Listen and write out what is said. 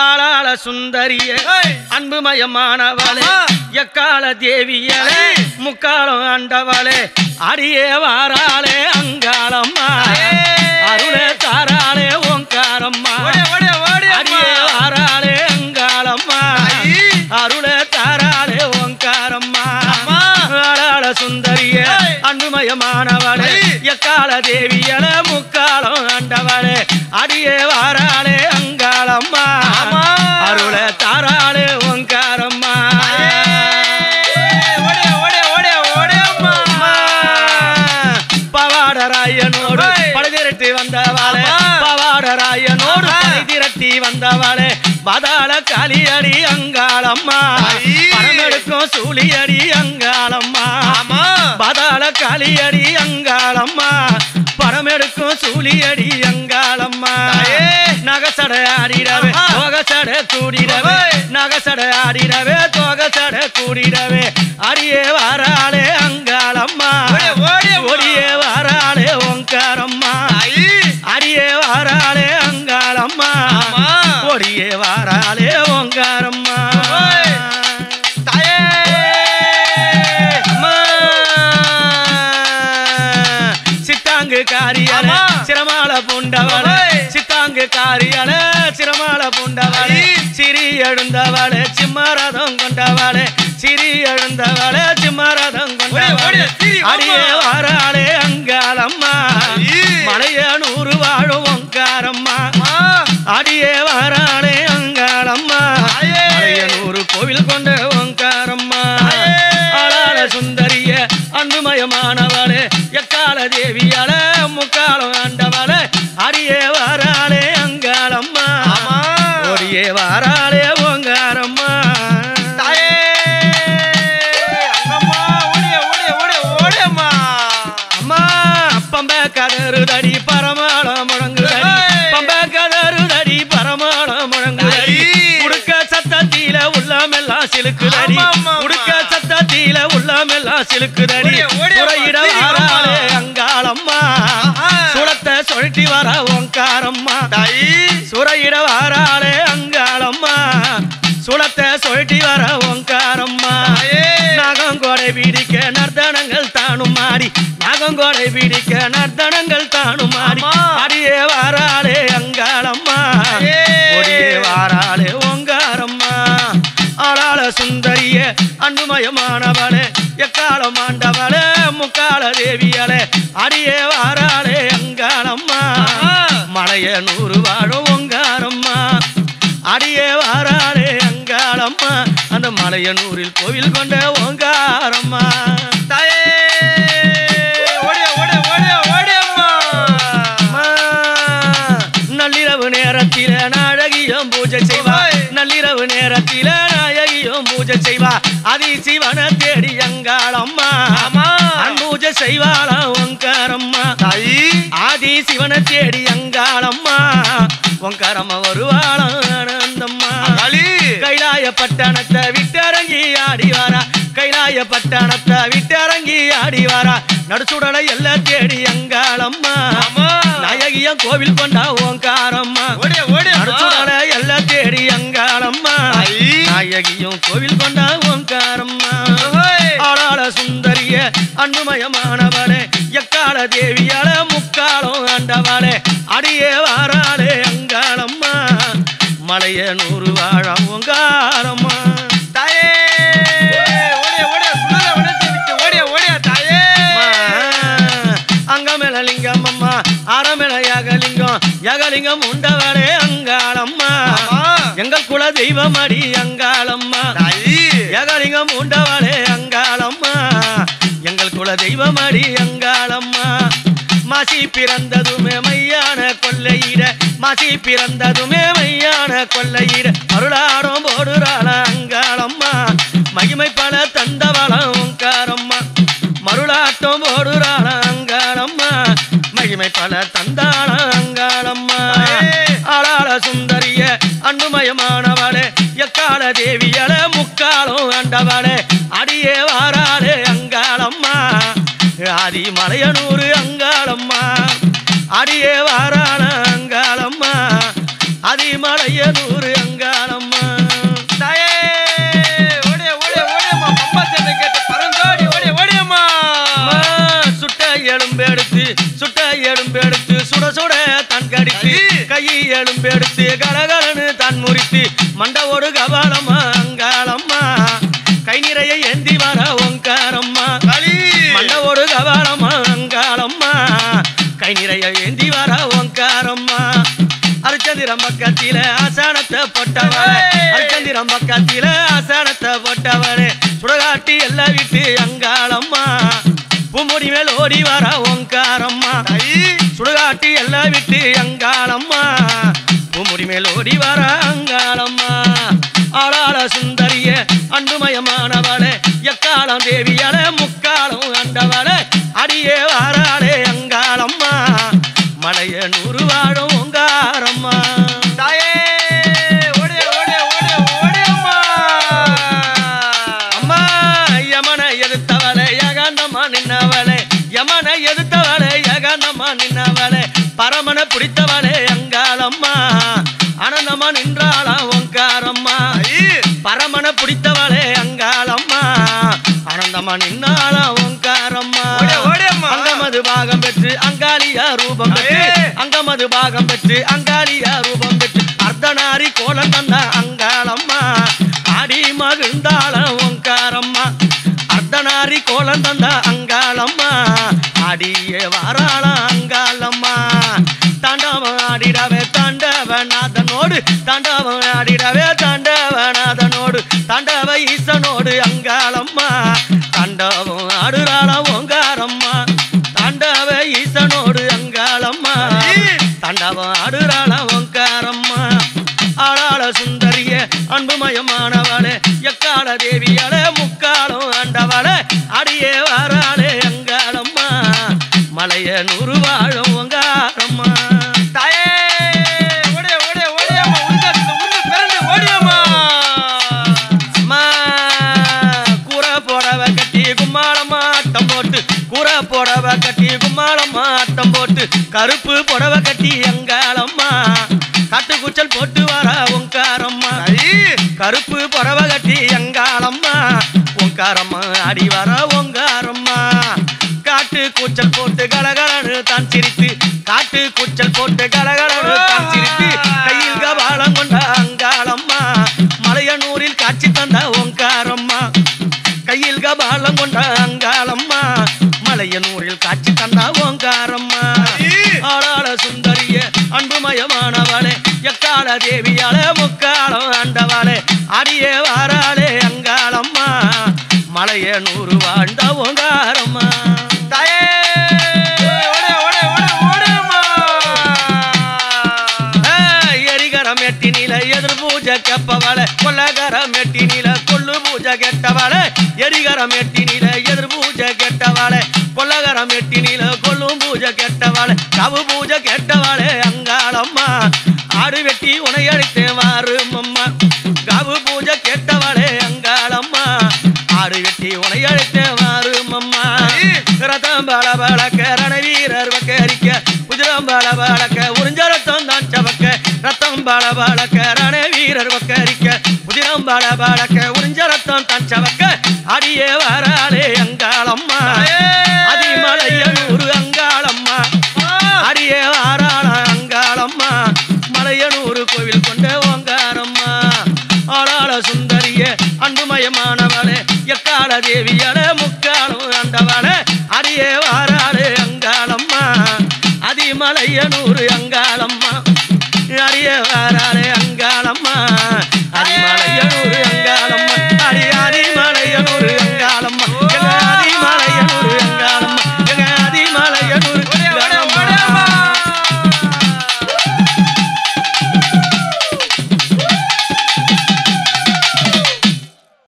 ஆளாள சுந்தரிய ஏய். அன்புமயமானவளே ஆமா. எக்கால தேவியலே ஐ. முக்காலம் ஆண்டவளே அடியே வாராளே அங்காளம்மா ஐயே. அருளே தாராளே ஓங்காரம்மா ஓடி ஓடி ஓடி அடியே வாராளே அங்காளம்மா ஐ. அருளே தாராளே ஓங்காரம்மா அம்மா. ஆளாள சுந்தரிய ஏய். அன்புமயமானவளே ஐ. எக்கால தேவியல முக்காலம் ஆண்டவளே அடியே வாராளே அங்காளம்மா ஆமா. அருளே தாராளே ஓங்காரம்மா ஓடி ஓடி ஓடி ஓடி அம்மா அம்மா. பவாடராயனோடு ஏய். படை திரட்டி வந்தவாளே ஆமா. பவாடராயனோடு ஆமா. படை திரட்டி வந்தவாளே பாதாள காளியடி அங்காளம்மா ஐ. பணமெடுக்கும் சூழியடி அங்காளம்மா ஆமா பாதாள காளியடி அங்காளம்மா பணமெடுக்கும் சூழியடி அங்காளம்மா தாயே. நகசட ஆடிடவே ஆஹா. தோகசட கூடிடவே ஓய். நகசட ஆடிடவே தோகசட கூடிடவே அடியே வாராளே அங்காளம்மா ஓடி ஓடி அம்மா. ஒடியே வாராளே ஓங்காரம்மா தாயி அடியே வாராளே அங்காளம்மா ஆமா. ஒடியே வாராளே ஓங்காரம்மா ஓய். தாயே அம்மா. சித்தாங்கு காரியால ஆமா. சிரமால பூண்டவள ஓய். சித்தாங்கு காரியால சிரமால பூண்டவள ஐ. சிறி எழுந்தவள சிம்மரதம் கொண்டவள சிறி எழுந்தவள சிம்மரதம் ஓடி, கொண்டவள ஓடி, சிரி, அடியே ஆமா. வாராளே அங்காளம்மா ஐ. மலைய நூறு வாழும் ஒங்காரம்மா அம்மா அடியே வாராளே அங்காளம்மா தாயே. மலையனூறு கோவில் கொண்ட ஓங்காரம்மா தாயே. ஆளாள சுந்தரிய அன்புமயமானவளே எக்கால தேவியால முக்காலம் ஆண்டவளே அடியே வாராளே அங்காளம்மா ஆமா. ஒடியே வாராளே ஓங்காரம்மா தாயே அங்கம்மா ஓடி ஓடி ஓடி ஓடி அம்மா அம்மா பம்ப கதறுதடி பரமாளம் முழங்குதடி ஏய். பம்ப கதறுதடி பரமாளம் முழங்குதடி ஐ. உடுக்க சத்தத்தில உள்ளமெல்லாம் சிலுக்குதடி ஆமா, ஆமா, ஆமா. உடுக்க சத்தத்தில உள்ளமெல்லாம் சிலுக்குதடி ஓடி, ஓடி, அம்மா. துறையிட சரி, வாராளே அம்மா. அங்காளம்மா ஆஹா. சுளத்தை சுழட்டி வர ஓங்காரம்மா தாயி சுரையிட வாராளே அங்காளம்மா சுளத்தை சுழட்டி வர ஓங்காரம்மா தாயே. நாகங்கோடை பிடிக்க நர்த்தனங்கள் தானும் மாடி நாகங்கோடை பிடிக்க நர்த்தனங்கள் தானும் மாடி ஆமா. அடியே வாராளே அங்காளம்மா தாயே. ஒடியே வாராளே ஓங்காரம்மா ஆளாள சுந்தரிய அன்புமயமானவளே எக்காலம் ஆண்டவளே முக்கால தேவியளே அடியே வாராளே அங்காளம்மா ஆமா. மலைய நூறு வாழும் ஒங்காரம்மா அடியே வாராளே அங்காளம்மா அந்த மலையனூரில் கோவில் கொண்ட ஓங்காரம்மா தாயே ஓடி ஓடி ஓடி ஓடி அம்மா அம்மா, நள்ளிரவு நேரத்தில நாயகியும் பூஜை செய்வா ஓய். நள்ளிரவு நேரத்தில நாயகியும் பூஜை செய்வா அதி சிவன தேடி அங்காளம்மா ஆமா. அன்பூஜை செய்வாளா ஓங்காரம்மா தாயி ஆதி சிவனை தேடி அங்காளம்மா ஓங்காரம்மா வருவாளாம் ஆனந்தம்மா களி கைலாய பட்டணத்தை விட்டரங்கி ஆடி வாரா கைலாய பட்டணத்தை விட்டரங்கி ஆடி வாரா நடுச்சுடலை எல்லாம் தேடி அங்காளம்மா ஆமா. நாயகியம் கோவில் கொண்டா ஓங்காரம்மா ஓடி ஓடி அம்மா நடுச்சுடலை எல்லாம் தேடி அங்காளம்மா தாயி நாயகியும் கோவில் கொண்டா ஓங்காரம்மா ஓய். ஆளாள சுந்தரிய அன்புமயமானவளே எக்கால தேவியால முக்காலம் ஆண்டவளே அடியே வாராளே அங்காளம்மா மலைய நூறு வாழ ஓங்காரம்மா தாயே ஓடி ஓடி சுந்தர வனத்தை விட்டு ஓடி ஓடி தாயே அங்கமேல லிங்கம் அம்மா அறமேல யகலிங்கம் யகலிங்கம் உண்டவளே அங்காளம்மா ஆமா. எங்கள் குல தெய்வம் அடி அங்காளம்மா தாயி யகலிங்கம் உண்டவளே அங்காளம்மா எங்கள் குல தெய்வம் அடி அங்காளம்மா மாசி பிறந்ததுமே மையான கொல்லையிட மாசி பிறந்ததுமே மையான கொல்லையிட அருளாரம் போடுறாள அங்காளம்மா மகிமை பல தந்தவளம் ஓங்காரம்மா மருளாட்டம் போடுறாள அங்காளம்மா மகிமை பல தந்தாள அங்காளம்மா ஆளாள சுந்தரிய அன்புமயமானவளே எக்கால தேவியல முக்காலம் ஆண்டவளே அடியே வாராளே அங்காளம்மா ஆதி மலையனூர் அங்காளம்மா அடியே வாராள அங்காளம்மா அதிமலையனூர் அங்காளம்மா எலும்பெடுத்து கலகலன்னு தான் முறித்து மண்டவோடு கபாலம்மா அங்காளம்மா கை நிறைய ஏந்தி வர ஓங்காரம்மா களி மண்டவோடு கபாலம்மா அங்காளம்மா கை நிறைய ஏந்தி வர ஓங்காரம்மா அரிச்சந்திரம் பக்கத்தில ஆசானத்தை போட்டவளே அரிச்சந்திரம் பக்கத்தில ஆசானத்தை போட்டவளே சுடகாட்டி எல்லாம் விட்டு அங்காளம்மா பூமுடி மேல் ஓடி வர ஓங்காரம்மா தாயி சுடுகாட்டி எல்லாம் விட்டு அங்காளம்மா பூமுடி மேல் ஓடி வர அங்காளம்மா ஆளாள சுந்தரிய அன்புமயமானவளே எக்காலம் தேவியால முக்காலம் அண்டவளே அடியே வாராளே அங்காளம்மா மலைய நூறு வாழும் ஓங்காரம்மா தாயே ஓடிய ஓடிய ஓடிய ஓடியம்மா அம்மா யமனை எதிர்த்தவளே யகாந்தம்மா நின்னவளே யமனை எதிர்த்தவளே யகாந்தம்மா நின்னவளே பரமனை பிடித்தவளே அங்காளம்மா ஆனந்தமா நின்றாளா ஓங்காரம்மா தாயி பரமனை பிடித்தவளே அங்காளம்மா ஆனந்தமா நின்னாளா ஓங்காரம்மா ஓடிய ஓடியம்மா அங்கமது பாகம் பெற்று அங்காளியா ரூபம் பெற்று அடே! அங்கமது பாகம் பெற்று அங்காளியா ரூபம் பெற்று அர்த்தநாரி கோலம் தந்த அங்காளம்மா ஆடி மகிழ்ந்தாள ஓங்காரம்மா அர்த்தநாரி கோலம் தந்த அங்காளம்மா ஆடியே வாராள அங்காளம்மா தாண்டவம் ஆடிடவே தாண்டவநாதனோடு தாண்டவம் ஆடிடவே தாண்டவநாதனோடு தாண்டவ ஈசனோடு அங்காளம்மா தாண்டவம் ஆடுறாள ஓங்காரம்மா தாண்டவ ஈசனோடு அங்காளம்மா தாண்டவம் ஆடுறாள ஓங்காரம்மா ஆளாள சுந்தரிய அன்புமயமானவளே எக்கால தேவியாளே முக்காலம் ஆண்டவளே அடியே வாராளே அங்காளம்மா மலைய நூறு வாழும் ஓங்காரம்மா தாயே ஓடிய ஓடிய ஓடியம்மா உள்ள உள்ள பிறந்து ஓடியம்மா அம்மா கூரை போடவ கட்டி கும்மாளம்மா ஆட்டம் போட்டு கூரை போடவ கட்டி கும்மாளம்மா ஆட்டம் போட்டு கருப்பு புடவ கட்டி அங்காளம்மா காட்டு கூச்சல் போட்டு வர ஓங்காரம்மா தாயி கருப்பு புடவ கட்டி அங்காளம்மா ஓங்காரம்மா அடி வர ஓங்காரம்மா காட்டு கூச்சல் போட்டு கலகலன்னு தான் சிரித்து காட்டு கூச்சல் போட்டு கலகலன்னு தான் சிரித்து கையில் கபாலம் கொண்ட அங்காளம்மா மலையனூரில் காட்சி தந்த ஓங்காரம்மா கையில் கபாலம் கொண்ட அங்காளம்மா மலையனூரில் காட்சி தந்த ஓங்காரம்மா ஆளாள சுந்தரிய அன்புமயமானவளே எக்கால தேவியால முக்காலம் ஆண்டவளே அடியே வாராளே அங்காளம்மா மலைய நூறு வாழ்ந்த ஓங்காரம்மா தாயே ஓடிய ஓடிய ஓடிய ஓடியம்மா ஆ, எரிகரம் எட்டினில எதிர் பூஜை கெப்பவளே கொல்லகரம் எட்டினில கொள்ளு பூஜை கெட்டவளே எரிகரம் எட்டினில எதிர் பூஜை கெட்டவளே கொல்லகரம் எட்டினில கொல்லும் பூஜை கெட்டவளே கவு பூஜை கெட்டவளே அங்காளம்மா ஆடு வெட்டி உனையடித்து வாரும் அம்மா கவு பூஜை கெட்டவளே அங்காளம்மா ஆடு வெட்டி உனையடித்து வாரும் அம்மா ரதம் பல பழக்க ரணவீரர் வக்கரிக்க குதிரம் பல பழக்க உறிஞ்ச ரத்தம் தான் சவக்க ரத்தம் பல பழக்க ரணவீரர் வக்கரிக்க குதிரம் பல பழக்க உறிஞ்ச ரத்தம் தான் சவக்க அடியே வராளே அங்காளம்மா அதிமலையனூர் அங்காளம்மா அடியே வாராள அங்காளம்மா மலையனூர் கோவில் கொண்ட ஓங்காரம்மா ஆளாள சுந்தரிய அன்புமயமானவளே எக்கால தேவியட முக்காலம் ஆண்டவளே அடியே வாராளே அங்காளம்மா அதிமலையனூர் அங்க